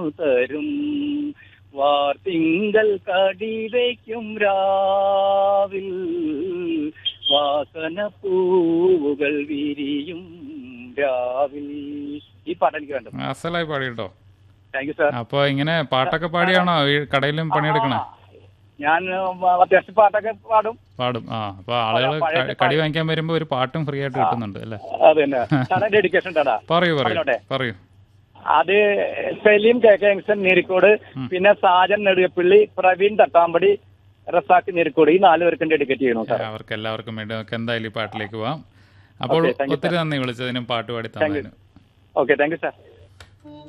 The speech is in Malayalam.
തരും വാർത്തിങ്കൽ കടിവയ്ക്കും രാവിൽ വാസന പൂവുകൾ വിരിയും രാവിൽ ഈ പാട്ട് എനിക്ക് വേണ്ടത് അസലായി പാടി കേട്ടോ താങ്ക് യു സാർ അപ്പൊ ഇങ്ങനെ പാട്ടൊക്കെ പാടിയാണോ ഈ കടയിലും പണിയെടുക്കണേ ഞാൻ അത്യാവശ്യം പാട്ടൊക്കെ പാടും പാടും ആ അപ്പൊ ആളുകൾ പഴയ- കടി വാങ്ങിക്കാൻ വരുമ്പോ ഒരു പാട്ടും ഫ്രീ ആയിട്ട് കിട്ടുന്നുണ്ട് അല്ലേ അത് തന്നെ ടാടാ ഡെഡിക്കേഷൻ ടാടാ പറയൂ പറയൂ പറഞ്ഞോട്ടെ? പറയൂ അത് സലീം കെ കെ എങ്സൺ നീരിക്കോട് പിന്നെ സാജൻ നെടുകപ്പള്ളി പ്രവീൺ തട്ടാമ്പടി റസാഖ് നീരിക്കോട് ഈ നാല് പേർക്കും ഡെഡിക്കേറ്റ് ചെയ്യണം സാർ അവർക്ക് എല്ലാവർക്കും വേണ്ടി നമുക്ക് എന്തായാലും ഈ പാട്ടിലേക്ക് പോവാം അപ്പോൾ Okay, thank you, ഒത്തിരി നന്ദി വിളിച്ചതിനും പാട്ട് പാടി Thank you. തന്നതിനും ഓക്കെ താങ്ക് യു സാർ